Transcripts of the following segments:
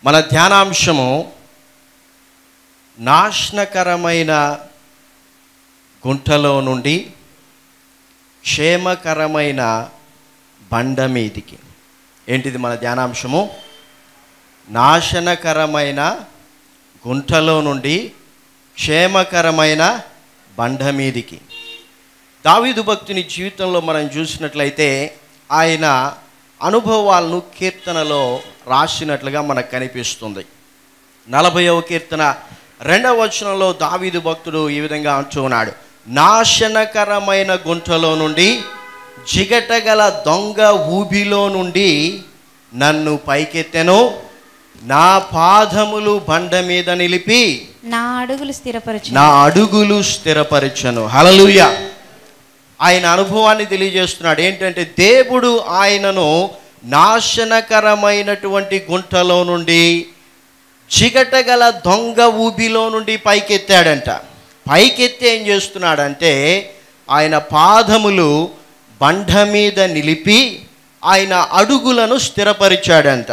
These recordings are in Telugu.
మన ధ్యానాంశము నాశనకరమైన గుంటలో నుండి క్షేమకరమైన బండ మీదికి ఏంటిది మన ధ్యానాంశము నాశనకరమైన గుంటలో నుండి క్షేమకరమైన బండ మీదికి దావీదు భక్తుని జీవితంలో మనం చూసినట్లయితే ఆయన అనుభవాలను కీర్తనలో రాసినట్లుగా మనకు కనిపిస్తుంది నలభైవ కీర్తన రెండవ వచనంలో దావీదు భక్తుడు ఈ విధంగా అంటూ ఉన్నాడు నాశనకరమైన గుంటలో నుండి జిగటగల దొంగ ఊబిలో నుండి నన్ను పైకెత్తెను నా పాదములు బండ మీద నిలిపి నా అడుగులు స్థిరపరచు నా అడుగులు స్థిరపరచను హలలుయ ఆయన అనుభవాన్ని తెలియజేస్తున్నాడు ఏంటంటే దేవుడు ఆయనను నాశనకరమైనటువంటి గుంటలో నుండి చిగటగల దొంగ ఊబిలో నుండి పైకెత్తాడంట పైకెత్తి ఏం చేస్తున్నాడంటే ఆయన పాదములు బండ మీద నిలిపి ఆయన అడుగులను స్థిరపరిచాడంట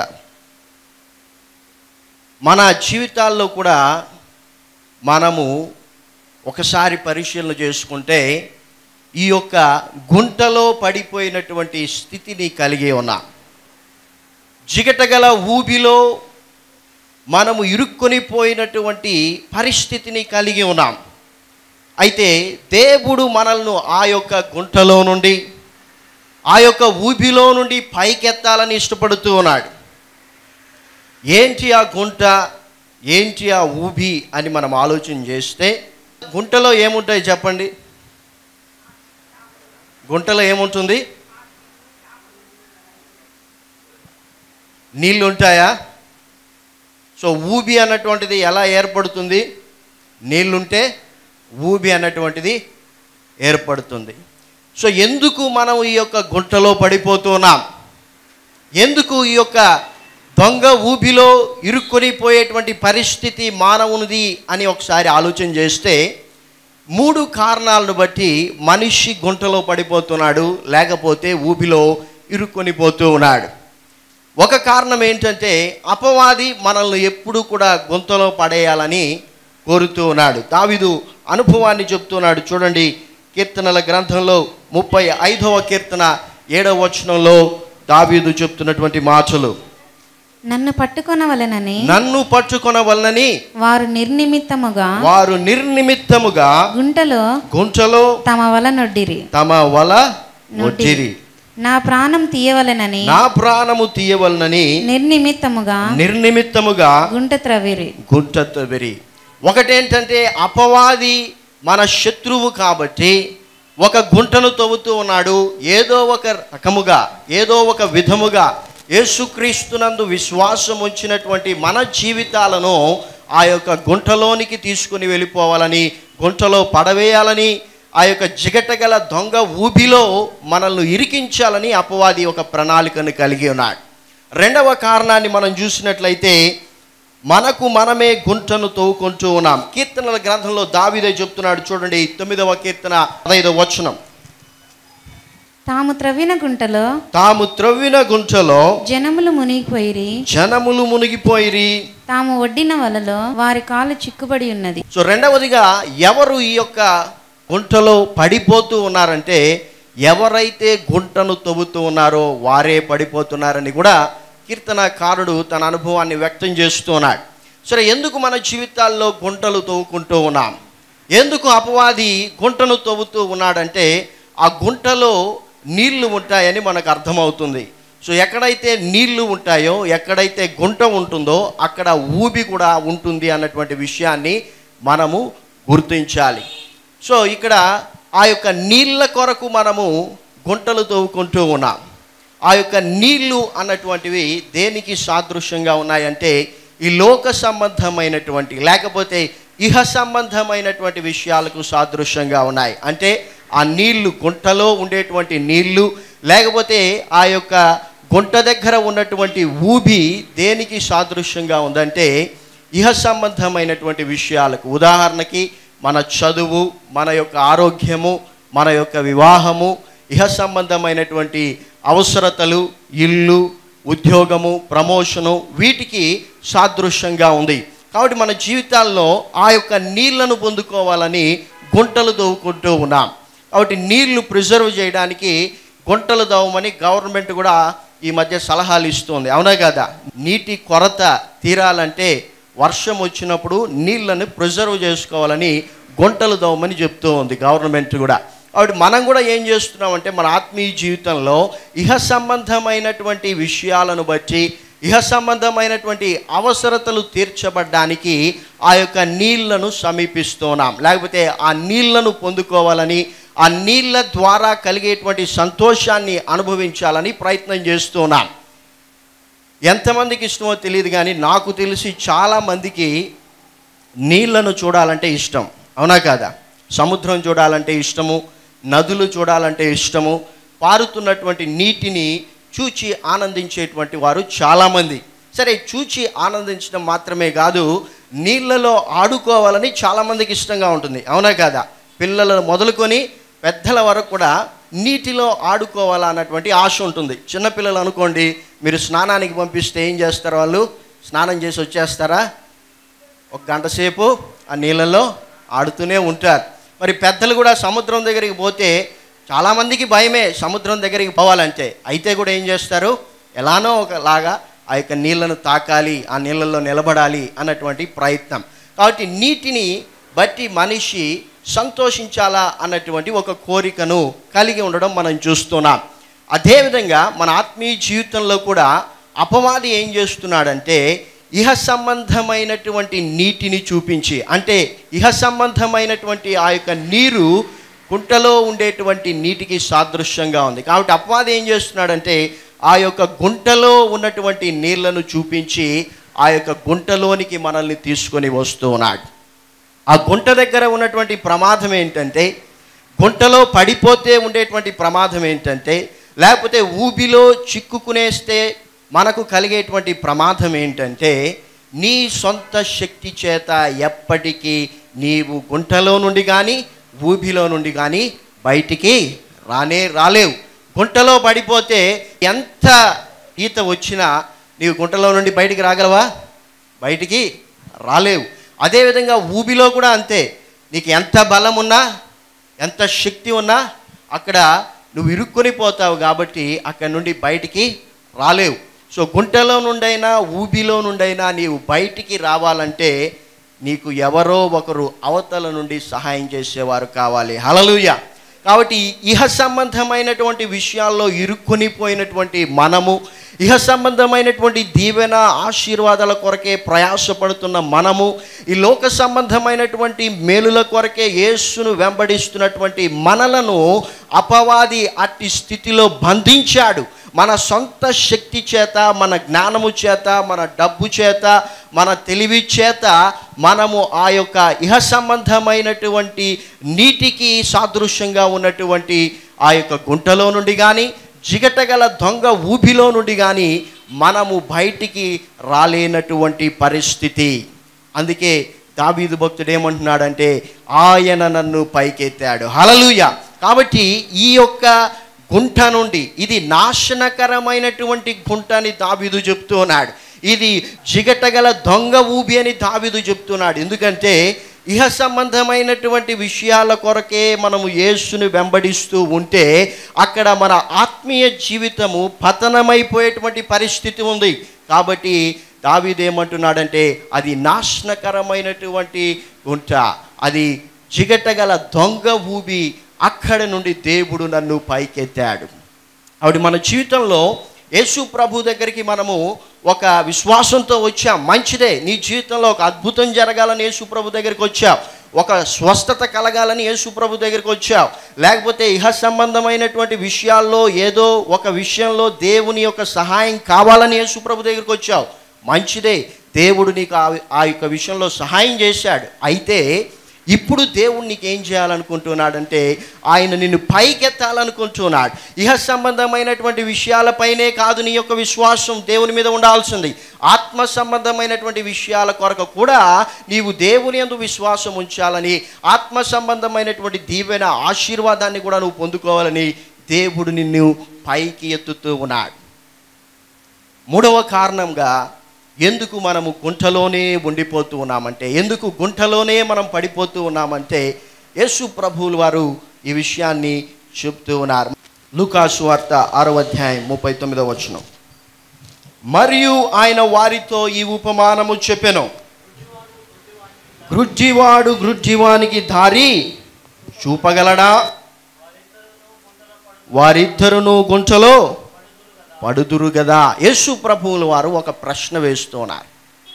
మన జీవితాల్లో కూడా మనము ఒకసారి పరిశీలన చేసుకుంటే ఈ యొక్క గుంటలో పడిపోయినటువంటి స్థితిని కలిగి ఉన్నాం జిగటగల ఊబిలో మనము ఇరుక్కొని పోయినటువంటి పరిస్థితిని కలిగి ఉన్నాం అయితే దేవుడు మనల్ని ఆ యొక్క గుంటలో నుండి ఆ యొక్క ఊబిలో నుండి పైకెత్తాలని ఇష్టపడుతూ ఉన్నాడు ఏంటి ఆ గుంట ఏంటి ఆ ఊబి అని మనం ఆలోచన చేస్తే గుంటలో ఏముంటాయి చెప్పండి గుంటలో ఏముంటుంది నీళ్ళు ఉంటాయా సో ఊబి అన్నటువంటిది ఎలా ఏర్పడుతుంది నీళ్ళుంటే ఊబి అన్నటువంటిది ఏర్పడుతుంది సో ఎందుకు మనం ఈ యొక్క గుంటలో పడిపోతున్నాం ఎందుకు ఈ యొక్క దొంగ ఊబిలో ఇరుక్కొని పోయేటువంటి పరిస్థితి మానవునిది అని ఒకసారి ఆలోచన చేస్తే మూడు కారణాలను బట్టి మనిషి గుంటలో పడిపోతున్నాడు లేకపోతే ఊబిలో ఇరుక్కొని పోతూ ఉన్నాడు ఒక కారణం ఏంటంటే అపవాది మనల్ని ఎప్పుడు కూడా గుంతలో పడేయాలని కోరుతూ ఉన్నాడు దావిదు అనుభవాన్ని చెప్తున్నాడు చూడండి కీర్తనల గ్రంథంలో ముప్పై ఐదవ కీర్తన ఏడవ వచనంలో దావీదు చెప్తున్నటువంటి మాటలు నన్ను పట్టుకొనవలెనని నన్ను పట్టుకొనవలనని వారు నిర్నిమిత్తముగా వారు నిర్నిమిత్తముగా గుంటలో గుంటలో తమ వల నొడ్డిరి తమ వల ఒట్టిరి నా ప్రాణం తీయవలెనని నా ప్రాణము తీయవలనని నిర్నిమిత్తముగా నిర్నిమిత్తముగా గుంట త్రవిరి గుంటతో వెరి ఒకటేంటంటే అపవాది మన శత్రువు కాబట్టి ఒక గుంటను తవ్వుతూ ఉన్నాడు ఏదో ఒక రకముగా ఏదో ఒక విధముగా యేసుక్రీస్తునందు విశ్వాసం ఉంచినటువంటి మన జీవితాలను ఆ యొక్క గుంటలోనికి తీసుకుని వెళ్ళిపోవాలని గుంటలో పడవేయాలని ఆ యొక్క జిగటగల దొంగ ఊబిలో మనల్ని ఇరికించాలని అపవాది ఒక ప్రణాళికను కలిగి ఉన్నాడు రెండవ కారణాన్ని మనం చూసినట్లయితే మనకు మనమే గుంటను తవ్వుకుంటూ ఉన్నాం కీర్తనల గ్రంథంలో దావిదే చెప్తున్నాడు చూడండి తొమ్మిదవ కీర్తన పదైదవ వచనం తాము త్రవ్విన గుంటలో తాము త్రవ్విన గుంటలో జనములు మునిగిపోయిరి జనములు మునిగిపోయిరి తాము ఒడ్డిన వలలో వారి కాలు చిక్కుబడి ఉన్నది సో రెండవదిగా ఎవరు ఈ యొక్క గుంటలో పడిపోతూ ఉన్నారంటే ఎవరైతే గుంటను తవ్వుతూ ఉన్నారో వారే పడిపోతున్నారని కూడా కీర్తనకారుడు తన అనుభవాన్ని వ్యక్తం చేస్తూ ఉన్నాడు సరే ఎందుకు మన జీవితాల్లో గుంటలు తవ్వుకుంటూ ఉన్నాం ఎందుకు అపవాది గుంటను తవ్వుతూ ఉన్నాడంటే ఆ గుంటలో నీళ్లు ఉంటాయని మనకు అర్థమవుతుంది సో ఎక్కడైతే నీళ్లు ఉంటాయో ఎక్కడైతే గుంట ఉంటుందో అక్కడ ఊబి కూడా ఉంటుంది అన్నటువంటి విషయాన్ని మనము గుర్తించాలి సో ఇక్కడ ఆ యొక్క నీళ్ళ కొరకు మనము గుంటలు తవ్వుకుంటూ ఉన్నాం ఆ యొక్క నీళ్లు అన్నటువంటివి దేనికి సాదృశ్యంగా ఉన్నాయంటే ఈ లోక సంబంధమైనటువంటి లేకపోతే ఇహ సంబంధమైనటువంటి విషయాలకు సాదృశ్యంగా ఉన్నాయి అంటే ఆ నీళ్లు గుంటలో ఉండేటువంటి నీళ్లు లేకపోతే ఆ యొక్క గుంట దగ్గర ఉన్నటువంటి ఊబి దేనికి సాదృశ్యంగా ఉందంటే ఇహ సంబంధమైనటువంటి విషయాలకు ఉదాహరణకి మన చదువు మన యొక్క ఆరోగ్యము మన యొక్క వివాహము ఇహ సంబంధమైనటువంటి అవసరతలు ఇల్లు ఉద్యోగము ప్రమోషను వీటికి సాదృశ్యంగా ఉంది కాబట్టి మన జీవితాల్లో ఆ యొక్క నీళ్లను పొందుకోవాలని గుంటలు దవ్వుకుంటూ ఉన్నాం కాబట్టి నీళ్లు ప్రిజర్వ్ చేయడానికి గుంటలు దవ్వమని గవర్నమెంట్ కూడా ఈ మధ్య సలహాలు ఇస్తుంది అవునా కదా నీటి కొరత తీరాలంటే వర్షం వచ్చినప్పుడు నీళ్ళని ప్రిజర్వ్ చేసుకోవాలని గుంటలు దవ్వమని చెప్తూ ఉంది గవర్నమెంట్ కూడా కాబట్టి మనం కూడా ఏం చేస్తున్నామంటే మన ఆత్మీయ జీవితంలో ఇహ సంబంధమైనటువంటి విషయాలను బట్టి ఇహ సంబంధమైనటువంటి అవసరతలు తీర్చబడ్డానికి ఆ యొక్క నీళ్లను సమీపిస్తున్నాం లేకపోతే ఆ నీళ్లను పొందుకోవాలని ఆ నీళ్ళ ద్వారా కలిగేటువంటి సంతోషాన్ని అనుభవించాలని ప్రయత్నం చేస్తున్నాం ఎంతమందికి ఇష్టమో తెలియదు కానీ నాకు తెలిసి చాలామందికి నీళ్లను చూడాలంటే ఇష్టం అవునా కాదా సముద్రం చూడాలంటే ఇష్టము నదులు చూడాలంటే ఇష్టము పారుతున్నటువంటి నీటిని చూచి ఆనందించేటువంటి వారు చాలామంది సరే చూచి ఆనందించడం మాత్రమే కాదు నీళ్ళలో ఆడుకోవాలని చాలామందికి ఇష్టంగా ఉంటుంది అవునా కాదా పిల్లలను మొదలుకొని పెద్దల వరకు కూడా నీటిలో ఆడుకోవాలా అన్నటువంటి ఆశ ఉంటుంది చిన్నపిల్లలు అనుకోండి మీరు స్నానానికి పంపిస్తే ఏం చేస్తారు వాళ్ళు స్నానం చేసి వచ్చేస్తారా ఒక గంట సేపు ఆ నీళ్ళల్లో ఆడుతూనే ఉంటారు మరి పెద్దలు కూడా సముద్రం దగ్గరికి పోతే చాలామందికి భయమే సముద్రం దగ్గరికి పోవాలంటే అయితే కూడా ఏం చేస్తారు ఎలానో ఒకలాగా ఆ యొక్క నీళ్ళను తాకాలి ఆ నీళ్ళల్లో నిలబడాలి అన్నటువంటి ప్రయత్నం కాబట్టి నీటిని బట్టి మనిషి సంతోషించాలా అన్నటువంటి ఒక కోరికను కలిగి ఉండడం మనం చూస్తున్నాం అదేవిధంగా మన ఆత్మీయ జీవితంలో కూడా అపవాది ఏం చేస్తున్నాడంటే ఇహ సంబంధమైనటువంటి నీటిని చూపించి అంటే ఇహ సంబంధమైనటువంటి ఆ యొక్క నీరు కుంటలో ఉండేటువంటి నీటికి సాదృశ్యంగా ఉంది కాబట్టి అపవాది ఏం చేస్తున్నాడంటే ఆ యొక్క గుంటలో ఉన్నటువంటి నీళ్లను చూపించి ఆ యొక్క గుంటలోనికి మనల్ని తీసుకొని వస్తూ ఉన్నాడు ఆ గుంట దగ్గర ఉన్నటువంటి ప్రమాదం ఏంటంటే గుంటలో పడిపోతే ఉండేటువంటి ప్రమాదం ఏంటంటే లేకపోతే ఊబిలో చిక్కుకునేస్తే మనకు కలిగేటువంటి ప్రమాదం ఏంటంటే నీ సొంత శక్తి చేత ఎప్పటికీ నీవు గుంటలో నుండి కానీ ఊబిలో నుండి కానీ బయటికి రానే రాలేవు గుంటలో పడిపోతే ఎంత ఈత వచ్చినా నీవు గుంటలో నుండి బయటికి రాగలవా బయటికి రాలేవు అదేవిధంగా ఊబిలో కూడా అంతే నీకు ఎంత బలం ఉన్నా ఎంత శక్తి ఉన్నా అక్కడ నువ్వు ఇరుక్కొని పోతావు కాబట్టి అక్కడ నుండి బయటికి రాలేవు సో గుంటలో నుండైనా ఊబిలో నుండైనా నీవు బయటికి రావాలంటే నీకు ఎవరో ఒకరు అవతల నుండి సహాయం చేసేవారు కావాలి హలలుయ కాబట్టి ఇహ సంబంధమైనటువంటి విషయాల్లో ఇరుక్కొనిపోయినటువంటి మనము ఇహ సంబంధమైనటువంటి దీవెన ఆశీర్వాదాల కొరకే ప్రయాసపడుతున్న మనము ఈ లోక సంబంధమైనటువంటి మేలుల కొరకే యేసును వెంబడిస్తున్నటువంటి మనలను అపవాది అట్టి స్థితిలో బంధించాడు మన సొంత శక్తి చేత మన జ్ఞానము చేత మన డబ్బు చేత మన తెలివి చేత మనము ఆ యొక్క ఇహ సంబంధమైనటువంటి నీటికి సాదృశ్యంగా ఉన్నటువంటి ఆ యొక్క గుంటలో నుండి కానీ జిగటగల దొంగ ఊబిలో నుండి కానీ మనము బయటికి రాలేనటువంటి పరిస్థితి అందుకే దావీదు భక్తుడు ఏమంటున్నాడంటే ఆయన నన్ను పైకెత్తాడు హలలుయ కాబట్టి ఈ యొక్క గుంట నుండి ఇది నాశనకరమైనటువంటి గుంట అని దావీదు చెప్తూ ఉన్నాడు ఇది జిగటగల దొంగ ఊబి అని దావీదు చెప్తున్నాడు ఎందుకంటే ఇహ సంబంధమైనటువంటి విషయాల కొరకే మనము యేసుని వెంబడిస్తూ ఉంటే అక్కడ మన ఆత్మీయ జీవితము పతనమైపోయేటువంటి పరిస్థితి ఉంది కాబట్టి దావీదేమంటున్నాడంటే అది నాశనకరమైనటువంటి గుంట అది జిగటగల దొంగ ఊబి అక్కడ నుండి దేవుడు నన్ను పైకెత్తాడు ఆవిడ మన జీవితంలో యేసు ప్రభు దగ్గరికి మనము ఒక విశ్వాసంతో వచ్చాం మంచిదే నీ జీవితంలో ఒక అద్భుతం జరగాలని యేసు ప్రభు దగ్గరికి వచ్చావు ఒక స్వస్థత కలగాలని యేసు ప్రభు దగ్గరికి వచ్చావు లేకపోతే ఇహ సంబంధమైనటువంటి విషయాల్లో ఏదో ఒక విషయంలో దేవుని యొక్క సహాయం కావాలని యేసు ప్రభు దగ్గరికి వచ్చావు మంచిదే దేవుడు నీకు ఆ ఆ యొక్క విషయంలో సహాయం చేశాడు అయితే ఇప్పుడు దేవుడు నీకు ఏం చేయాలనుకుంటున్నాడంటే ఆయన నిన్ను పైకెత్తాలనుకుంటున్నాడు ఇహ సంబంధమైనటువంటి విషయాలపైనే కాదు నీ యొక్క విశ్వాసం దేవుని మీద ఉండాల్సింది ఆత్మ సంబంధమైనటువంటి విషయాల కొరకు కూడా నీవు దేవుని యందు విశ్వాసం ఉంచాలని ఆత్మ సంబంధమైనటువంటి దీవెన ఆశీర్వాదాన్ని కూడా నువ్వు పొందుకోవాలని దేవుడు నిన్ను పైకి ఎత్తుతూ ఉన్నాడు మూడవ కారణంగా ఎందుకు మనము గుంటలోనే ఉండిపోతూ ఉన్నామంటే ఎందుకు గుంటలోనే మనం పడిపోతూ ఉన్నామంటే యేసు ప్రభువులు వారు ఈ విషయాన్ని చెప్తూ ఉన్నారు లూకాసు వార్త ఆరో అధ్యాయం ముప్పై తొమ్మిదవ వచనం మరియు ఆయన వారితో ఈ ఉపమానము చెప్పెను గ్రుడ్జివాడు గ్రుడ్జివానికి దారి చూపగలడా వారిద్దరును గుంటలో పడుదురు కదా యేసు ప్రభువుల వారు ఒక ప్రశ్న వేస్తున్నారు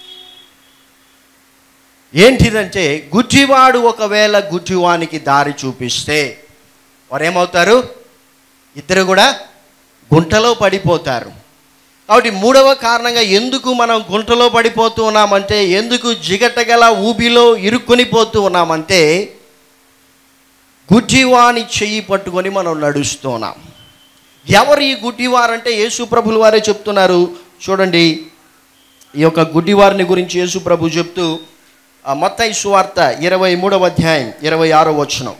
ఏంటిదంటే గుడ్డివాడు ఒకవేళ గుడ్డివానికి దారి చూపిస్తే వారు ఏమవుతారు ఇద్దరు కూడా గుంటలో పడిపోతారు కాబట్టి మూడవ కారణంగా ఎందుకు మనం గుంటలో పడిపోతూ ఉన్నామంటే ఎందుకు జిగటగల ఊబిలో ఇరుక్కొని పోతూ ఉన్నామంటే గుడ్డివాని చెయ్యి పట్టుకొని మనం నడుస్తూ ఉన్నాం ఎవరు ఈ గుడ్డివారంటే యేసు ప్రభులు వారే చెప్తున్నారు చూడండి ఈ యొక్క గుడ్డివారిని గురించి యేసు ప్రభు చెప్తూ ఆ మత్తయి సువార్త ఇరవై మూడవ అధ్యాయం ఇరవై ఆరో వచనం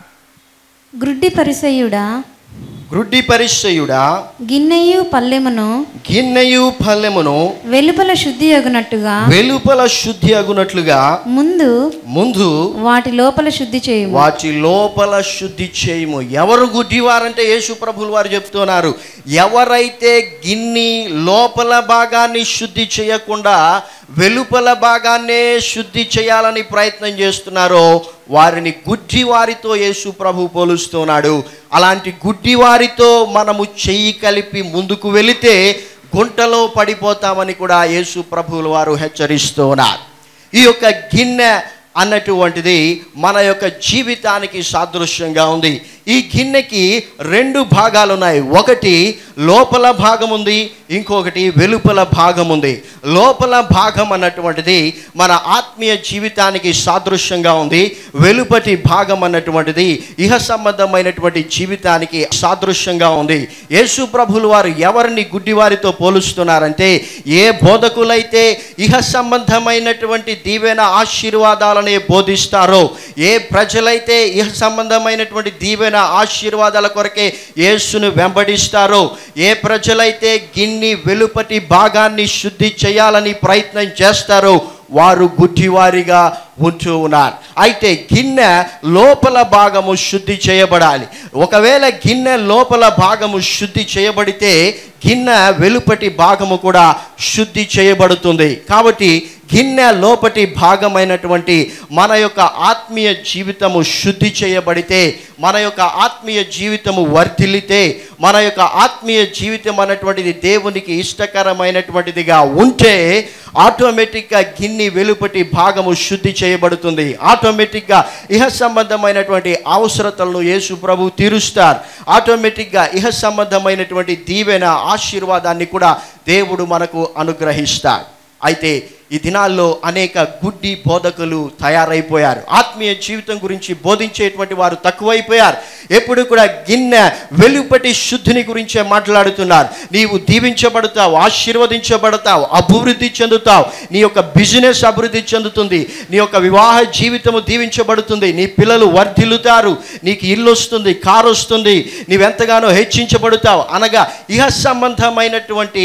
గ్రుడ్డి పరిసయుడా గ్రుడ్డి పరిచయుడా గిన్నెయు పల్లెమును గిన్నెయు ఫలమును వెలుపల శుద్ధి అగునట్టుగా వెలుపల శుద్ధి అగునట్లుగా ముందు ముందు వాటి లోపల శుద్ధి చేయుము వాటి లోపల శుద్ధి చేయము ఎవరు గుడ్డివారంటే యేసు ప్రభులు వారు చెప్తున్నారు ఎవరైతే గిన్ని లోపల భాగాన్ని శుద్ధి చేయకుండా వెలుపల భాగాన్నే శుద్ధి చేయాలని ప్రయత్నం చేస్తున్నారో వారిని గుడ్డి వారితో యేసు ప్రభు పోలుస్తున్నాడు అలాంటి గుడ్డి వారితో మనము చెయ్యి కలిపి ముందుకు వెళితే గుంటలో పడిపోతామని కూడా యేసు ప్రభువుల వారు హెచ్చరిస్తూ ఉన్నారు ఈ యొక్క గిన్నె అన్నటువంటిది మన యొక్క జీవితానికి సాదృశ్యంగా ఉంది ఈ గిన్నెకి రెండు భాగాలు ఉన్నాయి ఒకటి లోపల భాగం ఉంది ఇంకొకటి వెలుపల భాగం ఉంది లోపల భాగం అన్నటువంటిది మన ఆత్మీయ జీవితానికి సాదృశ్యంగా ఉంది వెలుపటి భాగం అన్నటువంటిది ఇహ సంబంధమైనటువంటి జీవితానికి సాదృశ్యంగా ఉంది యేసు ప్రభులు వారు ఎవరిని గుడ్డివారితో పోలుస్తున్నారంటే ఏ బోధకులైతే ఇహ సంబంధమైనటువంటి దీవెన ఆశీర్వాదాలనే బోధిస్తారో ఏ ప్రజలైతే ఇహ సంబంధమైనటువంటి దీవెన ఆశీర్వాదాల కొరకే యేసును వెంబడిస్తారో ఏ ప్రజలైతే గిన్ని వెలుపటి భాగాన్ని శుద్ధి చేయాలని ప్రయత్నం చేస్తారో వారు గుడ్డివారిగా ఉంటూ ఉన్నారు అయితే గిన్నె లోపల భాగము శుద్ధి చేయబడాలి ఒకవేళ గిన్నె లోపల భాగము శుద్ధి చేయబడితే గిన్నె వెలుపటి భాగము కూడా శుద్ధి చేయబడుతుంది కాబట్టి గిన్నె లోపటి భాగమైనటువంటి మన యొక్క ఆత్మీయ జీవితము శుద్ధి చేయబడితే మన యొక్క ఆత్మీయ జీవితము వర్ధిల్లితే మన యొక్క ఆత్మీయ జీవితం అన్నటువంటిది దేవునికి ఇష్టకరమైనటువంటిదిగా ఉంటే ఆటోమేటిక్గా గిన్ని వెలుపటి భాగము శుద్ధి చేయబడుతుంది ఆటోమేటిక్గా ఇహ సంబంధమైనటువంటి అవసరతలను యేసు ప్రభు తీరుస్తారు ఆటోమేటిక్గా ఇహ సంబంధమైనటువంటి దీవెన ఆశీర్వాదాన్ని కూడా దేవుడు మనకు అనుగ్రహిస్తాడు అయితే ఈ దినాల్లో అనేక గుడ్డి బోధకులు తయారైపోయారు ఆత్మీయ జీవితం గురించి బోధించేటువంటి వారు తక్కువైపోయారు ఎప్పుడు కూడా గిన్నె వెలుపటి శుద్ధిని గురించే మాట్లాడుతున్నారు నీవు దీవించబడతావు ఆశీర్వదించబడతావు అభివృద్ధి చెందుతావు నీ యొక్క బిజినెస్ అభివృద్ధి చెందుతుంది నీ యొక్క వివాహ జీవితము దీవించబడుతుంది నీ పిల్లలు వర్ధిల్లుతారు నీకు ఇల్లు వస్తుంది కారు వస్తుంది నీవెంతగానో హెచ్చించబడతావు అనగా ఇహ సంబంధమైనటువంటి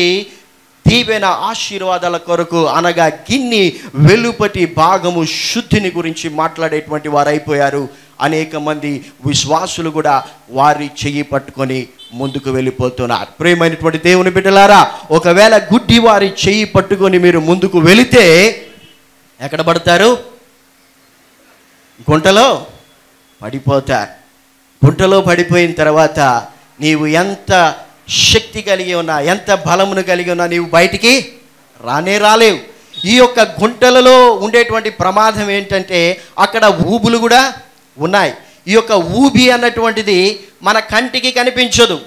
దీవెన ఆశీర్వాదాల కొరకు అనగా గిన్ని వెలుపటి భాగము శుద్ధిని గురించి మాట్లాడేటువంటి వారు అయిపోయారు అనేక మంది విశ్వాసులు కూడా వారి చెయ్యి పట్టుకొని ముందుకు వెళ్ళిపోతున్నారు ప్రేమైనటువంటి దేవుని బిడ్డలారా ఒకవేళ గుడ్డి వారి చెయ్యి పట్టుకొని మీరు ముందుకు వెళితే ఎక్కడ పడతారు గుంటలో పడిపోతారు గుంటలో పడిపోయిన తర్వాత నీవు ఎంత శక్తి కలిగి ఉన్నా ఎంత బలమును కలిగి ఉన్నా నీవు బయటికి రానే రాలేవు ఈ యొక్క గుంటలలో ఉండేటువంటి ప్రమాదం ఏంటంటే అక్కడ ఊబులు కూడా ఉన్నాయి ఈ యొక్క ఊబి అన్నటువంటిది మన కంటికి కనిపించదు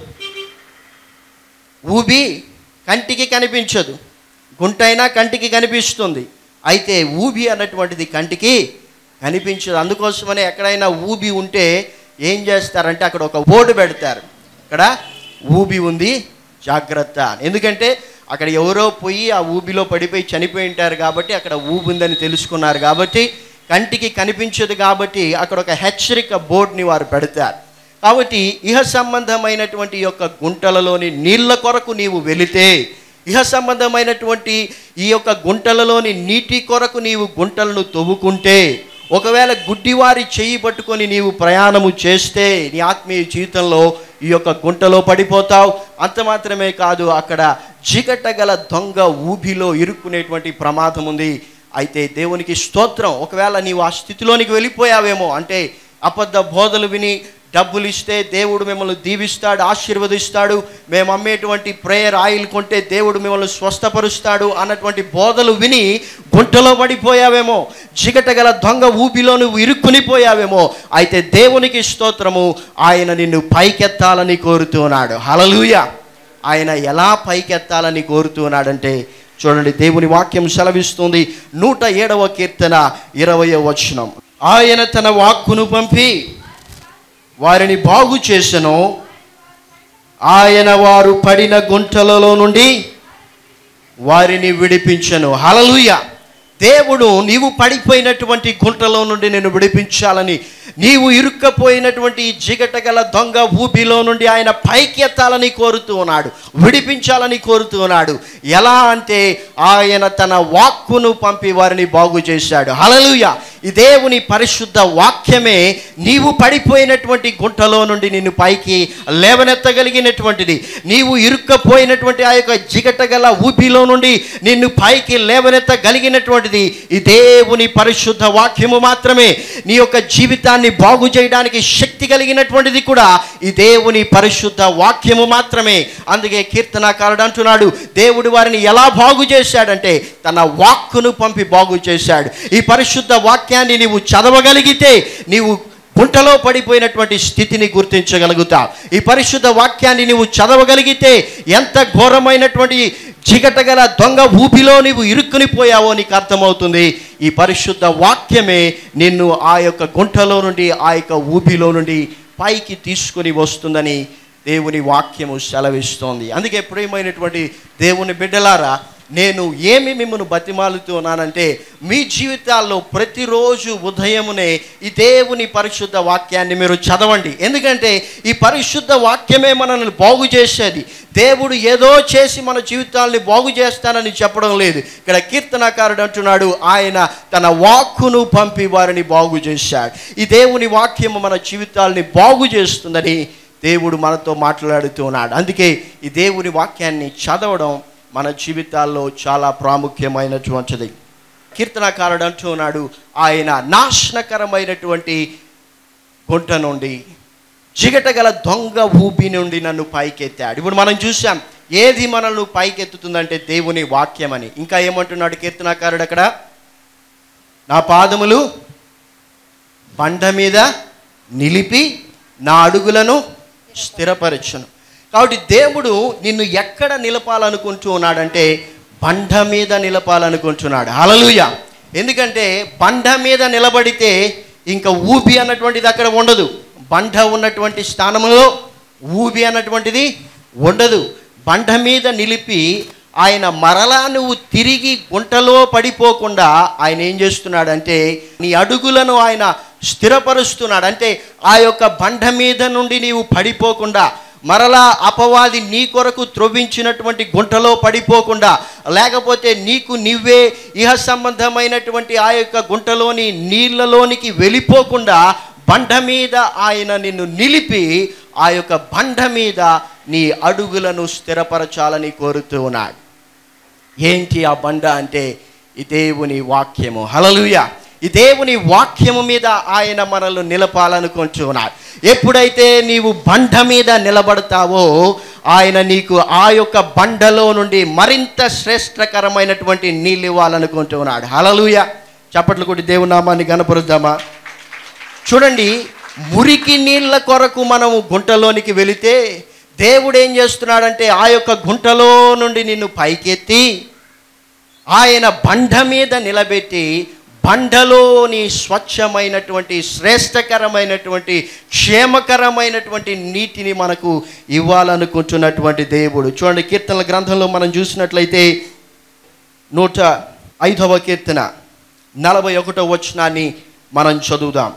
ఊబి కంటికి కనిపించదు గుంటైనా కంటికి కనిపిస్తుంది అయితే ఊబి అన్నటువంటిది కంటికి కనిపించదు అందుకోసమనే ఎక్కడైనా ఊబి ఉంటే ఏం చేస్తారంటే అక్కడ ఒక బోర్డు పెడతారు ఇక్కడ ఊబి ఉంది జాగ్రత్త అని. ఎందుకంటే అక్కడ ఎవరో పోయి ఆ ఊబిలో పడిపోయి చనిపోయి ఉంటారు కాబట్టి అక్కడ ఊబి ఉందని తెలుసుకున్నారు కాబట్టి కంటికి కనిపించదు కాబట్టి అక్కడ ఒక హెచ్చరిక బోర్డుని వారు పెడతారు కాబట్టి ఇహ సంబంధమైనటువంటి ఈ యొక్క గుంటలలోని నీళ్ళ కొరకు నీవు వెళితే ఇహ సంబంధమైనటువంటి ఈ యొక్క గుంటలలోని నీటి కొరకు నీవు గుంటలను తవ్వుకుంటే ఒకవేళ గుడ్డివారి చేయి పట్టుకొని నీవు ప్రయాణము చేస్తే నీ ఆత్మీయ జీవితంలో ఈ యొక్క గుంటలో పడిపోతావు అంత మాత్రమే కాదు అక్కడ జిగట గల దొంగ ఊబిలో ఇరుక్కునేటువంటి ప్రమాదం ఉంది అయితే దేవునికి స్తోత్రం ఒకవేళ నీవు ఆ స్థితిలోనికి వెళ్ళిపోయావేమో అంటే అబద్ధ బోధలు విని డబ్బులు ఇస్తే దేవుడు మిమ్మల్ని దీవిస్తాడు ఆశీర్వదిస్తాడు మేము అమ్మేటువంటి ప్రేయర్ ఆయిల్ కొంటే దేవుడు మిమ్మల్ని స్వస్థపరుస్తాడు అన్నటువంటి బోధలు విని గుంటలో పడిపోయావేమో జిగట గల దొంగ ఊపిలో నువ్వు ఇరుక్కునిపోయావేమో అయితే దేవునికి స్తోత్రము ఆయన నిన్ను పైకెత్తాలని కోరుతున్నాడు హలలుయ ఆయన ఎలా పైకెత్తాలని కోరుతున్నాడంటే చూడండి దేవుని వాక్యం సెలవిస్తుంది నూట ఏడవ కీర్తన ఇరవయో వచనం ఆయన తన వాక్కును పంపి వారిని బాగు చేసెను ఆయన వారు పడిన గుంటలలో నుండి వారిని విడిపించను హలలుయ దేవుడు నీవు పడిపోయినటువంటి గుంటలో నుండి నేను విడిపించాలని నీవు ఇరుక్కపోయినటువంటి ఈ జిగట గల దొంగ ఊపిలో నుండి ఆయన పైకి ఎత్తాలని కోరుతూ ఉన్నాడు విడిపించాలని కోరుతూ ఉన్నాడు ఎలా అంటే ఆయన తన వాక్కును పంపి వారిని బాగు చేశాడు హలలుయ ఈ దేవుని పరిశుద్ధ వాక్యమే నీవు పడిపోయినటువంటి గుంటలో నుండి నిన్ను పైకి లేవనెత్తగలిగినటువంటిది నీవు ఇరుక్కపోయినటువంటి ఆ యొక్క జిగట గల ఊపిలో నుండి నిన్ను పైకి లేవనెత్తగలిగినటువంటిది ఈ దేవుని పరిశుద్ధ వాక్యము మాత్రమే నీ యొక్క జీవితాన్ని బాగు చేయడానికి శక్తి కలిగినటువంటిది కూడా ఈ దేవుని పరిశుద్ధ వాక్యము మాత్రమే అందుకే కీర్తనాకారుడు అంటున్నాడు దేవుడు వారిని ఎలా బాగు చేశాడంటే తన వాక్కును పంపి బాగు చేశాడు ఈ పరిశుద్ధ వాక్యాన్ని నీవు చదవగలిగితే నీవు గుంటలో పడిపోయినటువంటి స్థితిని గుర్తించగలుగుతావు ఈ పరిశుద్ధ వాక్యాన్ని నీవు చదవగలిగితే ఎంత ఘోరమైనటువంటి జిగటగల దొంగ ఊపిలో నీవు ఇరుక్కునిపోయావో నీకు అర్థమవుతుంది ఈ పరిశుద్ధ వాక్యమే నిన్ను ఆ యొక్క గుంటలో నుండి ఆ యొక్క ఊపిలో నుండి పైకి తీసుకుని వస్తుందని దేవుని వాక్యము సెలవిస్తోంది అందుకే ప్రియమైనటువంటి దేవుని బిడ్డలారా నేను ఏమి మిమ్మల్ని బతిమాలుతున్నానంటే మీ జీవితాల్లో ప్రతిరోజు ఉదయమునే ఈ దేవుని పరిశుద్ధ వాక్యాన్ని మీరు చదవండి ఎందుకంటే ఈ పరిశుద్ధ వాక్యమే మనల్ని బాగు చేసేది దేవుడు ఏదో చేసి మన జీవితాల్ని బాగు చేస్తానని చెప్పడం లేదు ఇక్కడ కీర్తనకారుడు అంటున్నాడు ఆయన తన వాక్కును పంపి వారిని బాగు చేశాడు ఈ దేవుని వాక్యము మన జీవితాల్ని బాగు చేస్తుందని దేవుడు మనతో మాట్లాడుతూ ఉన్నాడు అందుకే ఈ దేవుని వాక్యాన్ని చదవడం మన జీవితాల్లో చాలా ప్రాముఖ్యమైనటువంటిది కీర్తనకారుడు అంటూ ఉన్నాడు ఆయన నాశనకరమైనటువంటి గుంట నుండి జిగటగల దొంగ ఊపి నుండి నన్ను పైకెత్తాడు ఇప్పుడు మనం చూసాం ఏది మనల్ని పైకెత్తుతుందంటే దేవుని వాక్యం అని ఇంకా ఏమంటున్నాడు కీర్తనకారుడు అక్కడ నా పాదములు బండ మీద నిలిపి నా అడుగులను స్థిరపరచును కాబట్టి దేవుడు నిన్ను ఎక్కడ నిలపాలనుకుంటూ ఉన్నాడంటే బండ మీద నిలపాలనుకుంటున్నాడు హలలుయ ఎందుకంటే బండ మీద నిలబడితే ఇంకా ఊబి అన్నటువంటిది అక్కడ ఉండదు బండ ఉన్నటువంటి స్థానంలో ఊబి అన్నటువంటిది ఉండదు బండ మీద నిలిపి ఆయన మరలా నువ్వు తిరిగి గుంటలో పడిపోకుండా ఆయన ఏం చేస్తున్నాడంటే నీ అడుగులను ఆయన స్థిరపరుస్తున్నాడు అంటే ఆ యొక్క బండ మీద నుండి నీవు పడిపోకుండా మరలా అపవాది నీ కొరకు త్రొవ్వించినటువంటి గుంటలో పడిపోకుండా లేకపోతే నీకు నీవే ఇహ సంబంధమైనటువంటి ఆ యొక్క గుంటలోని నీళ్ళలోనికి వెళ్ళిపోకుండా బండ మీద ఆయన నిన్ను నిలిపి ఆ యొక్క బండ మీద నీ అడుగులను స్థిరపరచాలని కోరుతూ ఉన్నాడు ఏంటి ఆ బండ అంటే ఈ దేవుని వాక్యము హలలుయ ఈ దేవుని వాక్యము మీద ఆయన మనల్ని నిలపాలనుకుంటున్నాడు ఎప్పుడైతే నీవు బండ మీద నిలబడతావో ఆయన నీకు ఆ యొక్క బండలో నుండి మరింత శ్రేష్టకరమైనటువంటి నీళ్ళు ఇవ్వాలనుకుంటున్నాడు హలలుయ చప్పట్లు కొట్టి దేవుని నామాన్ని గనపరుద్దామా చూడండి మురికి నీళ్ళ కొరకు మనము గుంటలోనికి వెళితే దేవుడు ఏం చేస్తున్నాడంటే ఆ యొక్క గుంటలో నుండి నిన్ను పైకెత్తి ఆయన బండ మీద నిలబెట్టి బండలోని స్వచ్ఛమైనటువంటి శ్రేష్టకరమైనటువంటి క్షేమకరమైనటువంటి నీటిని మనకు ఇవ్వాలనుకుంటున్నటువంటి దేవుడు చూడండి కీర్తనల గ్రంథంలో మనం చూసినట్లయితే నూట ఐదవ కీర్తన నలభై ఒకటో వచనాన్ని మనం చదువుదాం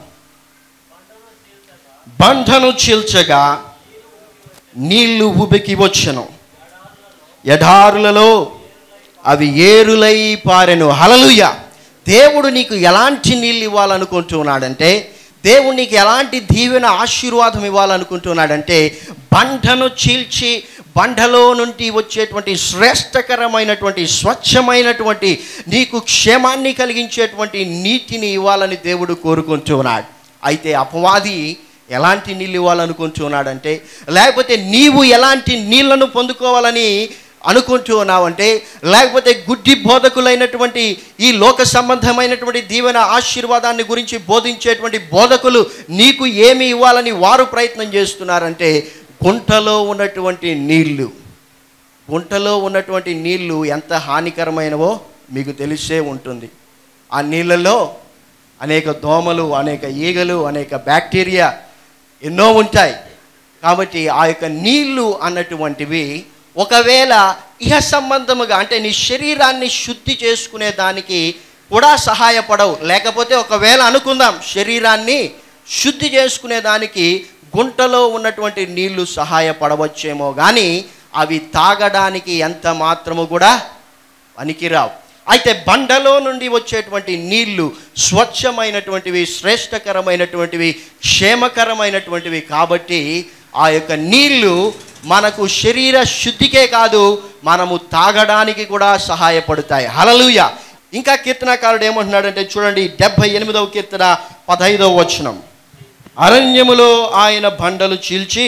బంధను చీల్చగా నీళ్లు ఉబికి వచ్చను ఎడారులలో అవి ఏరులై పారెను హలలుయ దేవుడు నీకు ఎలాంటి నీళ్ళు ఇవ్వాలనుకుంటున్నాడంటే దేవుడు నీకు ఎలాంటి దీవెన ఆశీర్వాదం ఇవ్వాలనుకుంటున్నాడంటే బండను చీల్చి బండలో నుండి వచ్చేటువంటి శ్రేష్టకరమైనటువంటి స్వచ్ఛమైనటువంటి నీకు క్షేమాన్ని కలిగించేటువంటి నీటిని ఇవ్వాలని దేవుడు కోరుకుంటున్నాడు అయితే అపవాది ఎలాంటి నీళ్ళు ఇవ్వాలనుకుంటున్నాడంటే లేకపోతే నీవు ఎలాంటి నీళ్లను పొందుకోవాలని అనుకుంటూ ఉన్నావంటే లేకపోతే గుడ్డి బోధకులైనటువంటి ఈ లోక సంబంధమైనటువంటి దీవెన ఆశీర్వాదాన్ని గురించి బోధించేటువంటి బోధకులు నీకు ఏమి ఇవ్వాలని వారు ప్రయత్నం చేస్తున్నారంటే గుంటలో ఉన్నటువంటి నీళ్లు గుంటలో ఉన్నటువంటి నీళ్లు ఎంత హానికరమైనవో మీకు తెలిసే ఉంటుంది ఆ నీళ్ళలో అనేక దోమలు అనేక ఈగలు అనేక బ్యాక్టీరియా ఎన్నో ఉంటాయి కాబట్టి ఆ యొక్క నీళ్లు అన్నటువంటివి ఒకవేళ ఇహ సంబంధముగా అంటే నీ శరీరాన్ని శుద్ధి చేసుకునే దానికి కూడా సహాయపడవు లేకపోతే ఒకవేళ అనుకుందాం శరీరాన్ని శుద్ధి చేసుకునే దానికి గుంటలో ఉన్నటువంటి నీళ్లు సహాయపడవచ్చేమో కానీ అవి తాగడానికి ఎంత మాత్రము కూడా పనికిరావు అయితే బండలో నుండి వచ్చేటువంటి నీళ్లు స్వచ్ఛమైనటువంటివి శ్రేష్టకరమైనటువంటివి క్షేమకరమైనటువంటివి కాబట్టి ఆ యొక్క నీళ్లు మనకు శరీర శుద్ధికే కాదు మనము తాగడానికి కూడా సహాయపడతాయి హలలుయ ఇంకా కీర్తనకారుడు ఏమంటున్నాడంటే చూడండి డెబ్భై ఎనిమిదవ కీర్తన పదహైదవ వచనం అరణ్యములో ఆయన బండలు చీల్చి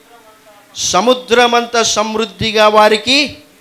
సముద్రమంత సమృద్ధిగా వారికి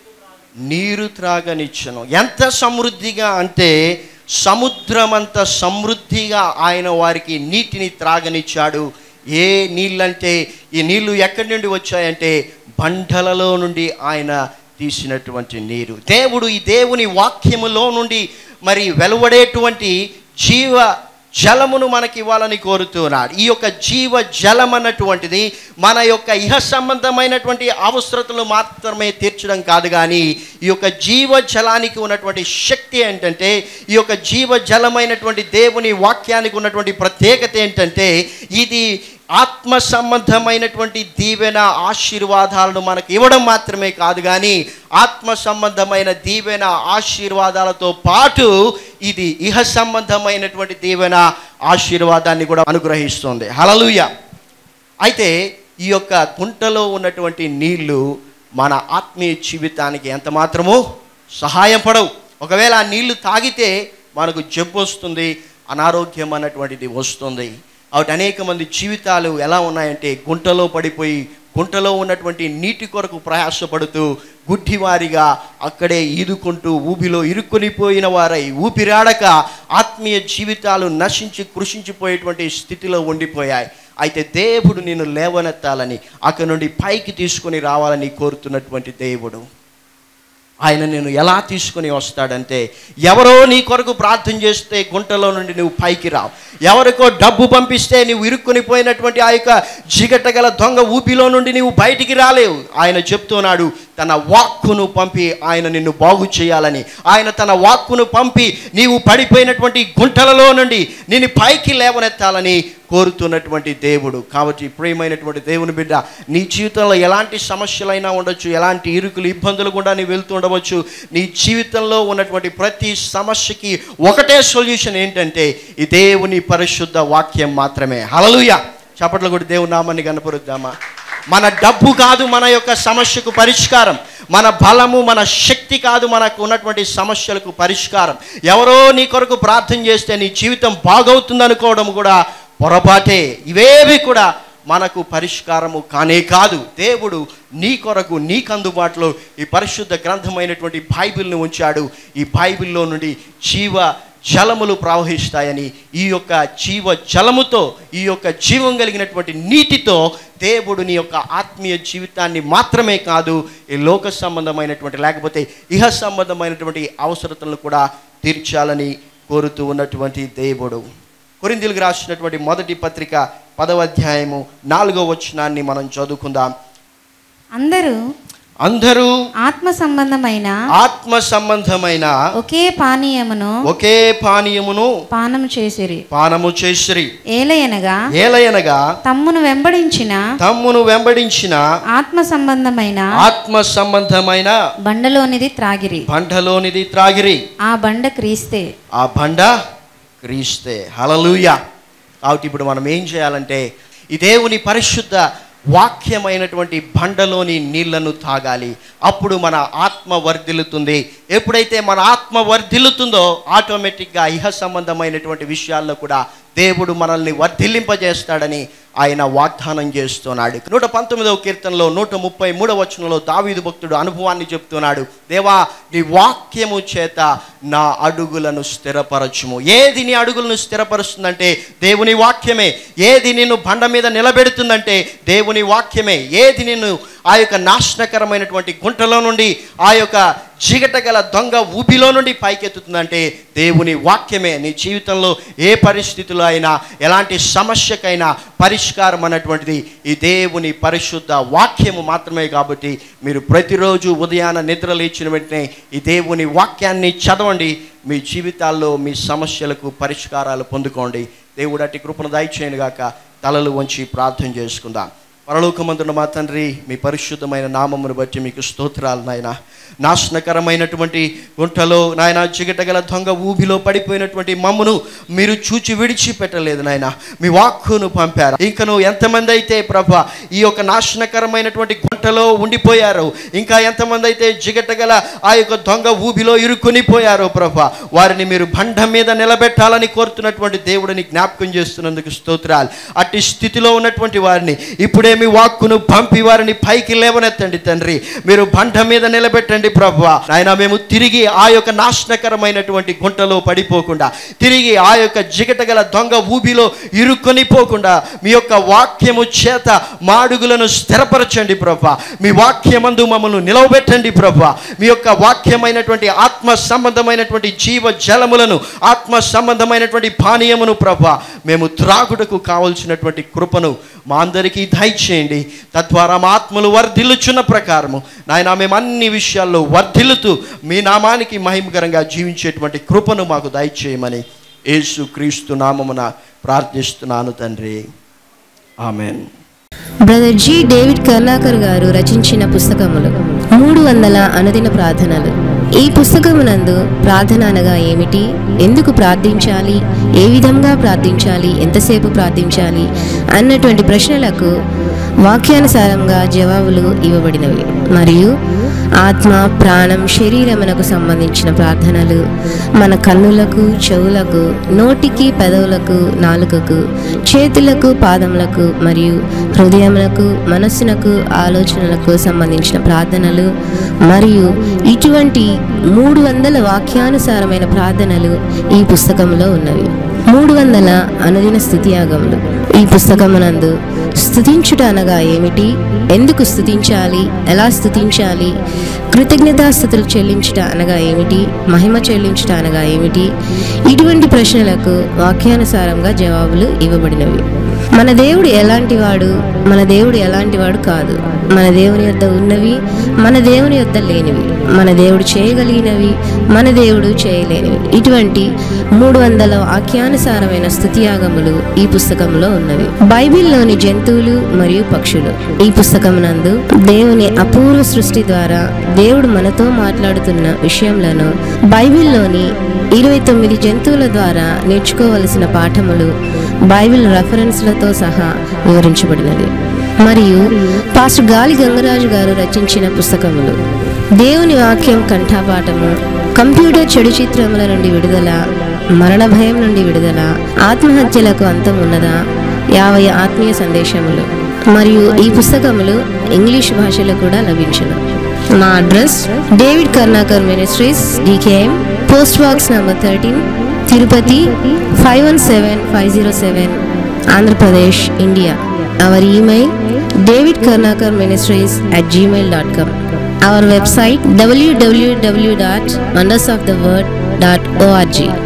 నీరు త్రాగనిచ్చను ఎంత సమృద్ధిగా అంటే సముద్రమంత సమృద్ధిగా ఆయన వారికి నీటిని త్రాగనిచ్చాడు ఏ నీళ్ళంటే ఈ నీళ్లు ఎక్కడి నుండి వచ్చాయంటే బండలలో నుండి ఆయన తీసినటువంటి నీరు దేవుడు ఈ దేవుని వాక్యములో నుండి మరి వెలువడేటువంటి జీవ జలమును మనకి ఇవ్వాలని కోరుతున్నాడు ఈ యొక్క జీవ జలం అన్నటువంటిది మన యొక్క ఇహ సంబంధమైనటువంటి అవసరతలు మాత్రమే తీర్చడం కాదు కానీ ఈ యొక్క జీవ జలానికి ఉన్నటువంటి శక్తి ఏంటంటే ఈ యొక్క జీవ జలమైనటువంటి దేవుని వాక్యానికి ఉన్నటువంటి ప్రత్యేకత ఏంటంటే ఇది ఆత్మ సంబంధమైనటువంటి దీవెన ఆశీర్వాదాలను మనకు ఇవ్వడం మాత్రమే కాదు కానీ ఆత్మ సంబంధమైన దీవెన ఆశీర్వాదాలతో పాటు ఇది ఇహ సంబంధమైనటువంటి దీవెన ఆశీర్వాదాన్ని కూడా అనుగ్రహిస్తుంది హలలుయ అయితే ఈ యొక్క గుంటలో ఉన్నటువంటి నీళ్లు మన ఆత్మీయ జీవితానికి ఎంత మాత్రమో సహాయపడవు ఒకవేళ ఆ నీళ్లు తాగితే మనకు జబ్బు వస్తుంది అనారోగ్యం అన్నటువంటిది వస్తుంది కాబట్టి అనేక మంది జీవితాలు ఎలా ఉన్నాయంటే గుంటలో పడిపోయి గుంటలో ఉన్నటువంటి నీటి కొరకు ప్రయాసపడుతూ గుడ్డివారిగా అక్కడే ఈదుకుంటూ ఊబిలో ఇరుక్కునిపోయిన వారై ఊపిరాడక ఆత్మీయ జీవితాలు నశించి కృషించిపోయేటువంటి స్థితిలో ఉండిపోయాయి అయితే దేవుడు నిన్ను లేవనెత్తాలని అక్కడి నుండి పైకి తీసుకొని రావాలని కోరుతున్నటువంటి దేవుడు ఆయన నేను ఎలా తీసుకుని వస్తాడంటే ఎవరో నీ కొరకు ప్రార్థన చేస్తే గుంటలో నుండి నువ్వు పైకి రావు ఎవరికో డబ్బు పంపిస్తే నువ్వు ఇరుక్కుని పోయినటువంటి ఆ యొక్క జిగటగల దొంగ ఊపిలో నుండి నువ్వు బయటికి రాలేవు ఆయన చెప్తున్నాడు తన వాక్కును పంపి ఆయన నిన్ను బాగు చేయాలని ఆయన తన వాక్కును పంపి నీవు పడిపోయినటువంటి గుంటలలో నుండి నిన్ను పైకి లేవనెత్తాలని కోరుతున్నటువంటి దేవుడు కాబట్టి ప్రియమైనటువంటి దేవుని బిడ్డ నీ జీవితంలో ఎలాంటి సమస్యలైనా ఉండొచ్చు ఎలాంటి ఇరుకులు ఇబ్బందులు కూడా నీ వెళ్తూ ఉండవచ్చు నీ జీవితంలో ఉన్నటువంటి ప్రతి సమస్యకి ఒకటే సొల్యూషన్ ఏంటంటే ఈ దేవుని పరిశుద్ధ వాక్యం మాత్రమే హలలుయ చప్పట్లు కూడా దేవుని నామాన్ని కనపరుద్దామా మన డబ్బు కాదు మన యొక్క సమస్యకు పరిష్కారం మన బలము మన శక్తి కాదు మనకు ఉన్నటువంటి సమస్యలకు పరిష్కారం ఎవరో నీ కొరకు ప్రార్థన చేస్తే నీ జీవితం బాగవుతుందనుకోవడం కూడా పొరపాటే ఇవేవి కూడా మనకు పరిష్కారము కానే కాదు దేవుడు నీ కొరకు నీకు అందుబాటులో ఈ పరిశుద్ధ గ్రంథమైనటువంటి బైబిల్ని ఉంచాడు ఈ బైబిల్లో నుండి జీవ జలములు ప్రవహిస్తాయని ఈ యొక్క జీవ జలముతో ఈ యొక్క జీవం కలిగినటువంటి నీటితో దేవుడు నీ యొక్క ఆత్మీయ జీవితాన్ని మాత్రమే కాదు ఈ లోక సంబంధమైనటువంటి లేకపోతే ఇహ సంబంధమైనటువంటి అవసరతలను కూడా తీర్చాలని కోరుతూ ఉన్నటువంటి దేవుడు కొరిందులకు రాసినటువంటి మొదటి పత్రిక పదవ అధ్యాయము నాలుగో వచనాన్ని మనం చదువుకుందాం అందరూ అందరూ ఆత్మ సంబంధమైన ఆత్మ సంబంధమైన ఒకే పానీయమును ఒకే పానీయమును పానం చేసిరి పానము చేసిరి ఏలయనగా ఏలయనగా తమ్మును వెంబడించిన తమ్మును వెంబడించిన ఆత్మ సంబంధమైన ఆత్మ సంబంధమైన బండలోనిది త్రాగిరి బండలోనిది త్రాగిరి ఆ బండ క్రీస్తే ఆ బండ క్రీస్తే హలలుయ కాబట్టి ఇప్పుడు మనం ఏం చేయాలంటే ఈ దేవుని పరిశుద్ధ వాక్యమైనటువంటి బండలోని నీళ్లను తాగాలి అప్పుడు మన ఆత్మ వర్ధిల్లుతుంది ఎప్పుడైతే మన ఆత్మ వర్ధిల్లుతుందో ఆటోమేటిక్గా ఇహ సంబంధమైనటువంటి విషయాల్లో కూడా దేవుడు మనల్ని వర్ధిల్లింపజేస్తాడని ఆయన వాగ్దానం చేస్తున్నాడు నూట పంతొమ్మిదవ కీర్తనలో నూట ముప్పై మూడవ వచనంలో దావీదు భక్తుడు అనుభవాన్ని చెప్తున్నాడు దేవా నీ వాక్యము చేత నా అడుగులను స్థిరపరచుము ఏది నీ అడుగులను స్థిరపరుస్తుందంటే దేవుని వాక్యమే ఏది నిన్ను బండ మీద నిలబెడుతుందంటే దేవుని వాక్యమే ఏది నిన్ను ఆ యొక్క నాశనకరమైనటువంటి గుంటలో నుండి ఆ యొక్క జిగట గల దొంగ ఊపిలో నుండి పైకెత్తుతుందంటే దేవుని వాక్యమే నీ జీవితంలో ఏ పరిస్థితిలో అయినా ఎలాంటి సమస్యకైనా పరిష్కారం అన్నటువంటిది ఈ దేవుని పరిశుద్ధ వాక్యము మాత్రమే కాబట్టి మీరు ప్రతిరోజు ఉదయాన నిద్ర లేచిన వెంటనే ఈ దేవుని వాక్యాన్ని చదవండి మీ జీవితాల్లో మీ సమస్యలకు పరిష్కారాలు పొందుకోండి దేవుడు అట్టి కృపను దయచేయను గాక తలలు వంచి ప్రార్థన చేసుకుందాం పరలోకమందున మా తండ్రి మీ పరిశుద్ధమైన నామమును బట్టి మీకు స్తోత్రాలు నాయన నాశనకరమైనటువంటి గుంటలో నాయన జిగటగల దొంగ ఊబిలో పడిపోయినటువంటి మమ్మును మీరు చూచి విడిచిపెట్టలేదు నాయన మీ వాక్కును పంపారు ఇంకను ఎంతమంది అయితే ప్రభ ఈ యొక్క నాశనకరమైనటువంటి గుంటలో ఉండిపోయారు ఇంకా ఎంతమంది అయితే జిగటగల ఆ యొక్క దొంగ ఊబిలో ఇరుక్కునిపోయారో ప్రభ వారిని మీరు బండ మీద నిలబెట్టాలని కోరుతున్నటువంటి దేవుడిని జ్ఞాపకం చేస్తున్నందుకు స్తోత్రాలు అట్టి స్థితిలో ఉన్నటువంటి వారిని ఇప్పుడే మీ వాక్కును పంపి వారిని పైకి లేవనెత్తండి తండ్రి మీరు బండ మీద నిలబెట్టండి ప్రభు ఆయన మేము తిరిగి ఆ యొక్క నాశనకరమైనటువంటి గుంటలో పడిపోకుండా తిరిగి ఆ యొక్క జిగటగల దొంగ ఊబిలో ఇరుక్కొని పోకుండా మీ యొక్క వాక్యము చేత మాడుగులను స్థిరపరచండి ప్రభు మీ వాక్యమందు మమ్మల్ని నిలవబెట్టండి ప్రభు మీ యొక్క వాక్యమైనటువంటి ఆత్మ సంబంధమైనటువంటి జీవ జలములను ఆత్మ సంబంధమైనటువంటి పానీయమును ప్రభ మేము త్రాగుటకు కావలసినటువంటి కృపను మా అందరికీ దయచేయండి తద్వారా మా ఆత్మలు వర్ధిల్లుచున్న ప్రకారము నాయన మేము అన్ని విషయాల్లో వర్ధిల్లుతూ మీ నామానికి మహిమకరంగా జీవించేటువంటి కృపను మాకు దయచేయమని యేసు క్రీస్తు నామమున ప్రార్థిస్తున్నాను తండ్రి amen brother G David Karnakar గారు రచించిన పుస్తకములు మూడు వందల అనుదిన ప్రార్థనలు ఈ పుస్తకమునందు ప్రార్థన అనగా ఏమిటి ఎందుకు ప్రార్థించాలి ఏ విధంగా ప్రార్థించాలి ఎంతసేపు ప్రార్థించాలి అన్నటువంటి ప్రశ్నలకు వాక్యానుసారంగా జవాబులు ఇవ్వబడినవి మరియు ఆత్మ ప్రాణం శరీరమునకు సంబంధించిన ప్రార్థనలు మన కన్నులకు చెవులకు నోటికి పెదవులకు నాలుకకు చేతులకు పాదములకు మరియు హృదయములకు మనస్సునకు ఆలోచనలకు సంబంధించిన ప్రార్థనలు మరియు ఇటువంటి మూడు వందల వాక్యానుసారమైన ప్రార్థనలు ఈ పుస్తకంలో ఉన్నవి మూడు వందల అనుదిన స్థుతియాగములు ఈ పుస్తకమునందు స్థుతించుట అనగా ఏమిటి ఎందుకు స్థుతించాలి ఎలా స్థుతించాలి కృతజ్ఞతాస్థుతులు చెల్లించుట అనగా ఏమిటి మహిమ చెల్లించుట అనగా ఏమిటి ఇటువంటి ప్రశ్నలకు వాక్యానుసారంగా జవాబులు ఇవ్వబడినవి మన దేవుడు ఎలాంటి వాడు మన దేవుడు ఎలాంటి వాడు కాదు మన దేవుని యొద్ద ఉన్నవి మన దేవుని యొద్ద లేనివి మన దేవుడు చేయగలిగినవి మన దేవుడు చేయలేనివి ఇటువంటి మూడు వందల వాక్యానుసారమైన స్థుతియాగములు ఈ పుస్తకంలో ఉన్నవి బైబిల్లోని జంతువులు మరియు పక్షులు ఈ పుస్తకమునందు దేవుని అపూర్వ సృష్టి ద్వారా దేవుడు మనతో మాట్లాడుతున్న విషయములను బైబిల్లోని ఇరవై తొమ్మిది జంతువుల ద్వారా నేర్చుకోవలసిన పాఠములు బైబిల్ రెఫరెన్స్లతో సహా వివరించబడినది మరియు పాస్టర్ గాలి గంగరాజు గారు రచించిన పుస్తకములు దేవుని వాక్యం కంఠపాఠము కంప్యూటర్ చెడు చిత్రముల నుండి విడుదల మరణ భయం నుండి విడుదల ఆత్మహత్యలకు అంతం ఉన్నదా యాభై ఆత్మీయ సందేశములు మరియు ఈ పుస్తకములు ఇంగ్లీష్ భాషలో కూడా లభించును మా address David Karnakar ministries DKM post box number thirteen Tirupati five one seven five zero seven Andhra Pradesh India our email David Karnakar ministries at Gmail dot com our website WWW dot wonders of the word dot ORG